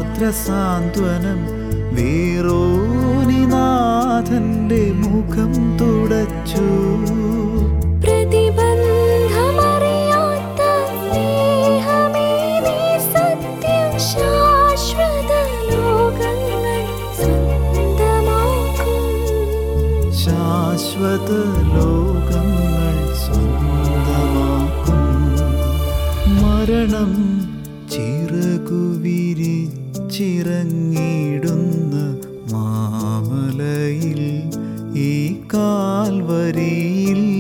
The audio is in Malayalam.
ആർദ്രസാന്ത്വനം വേറോനിനാഥന്റെ മുഖം തുടച്ചു പ്രതിബന്ധമറിയാത്ത സ്നേഹമേ നീ സത്യം ശാശ്വത ലോകങ്ങൾ സ്വന്തമാക്കും ശാശ്വത ലോകങ്ങൾ സ്വന്തമാക്കും മരണം ചിറകു വിരിച്ചിറങ്ങിടുന്ന മാമലയിൽ ഈ കാൽവരിയിൽ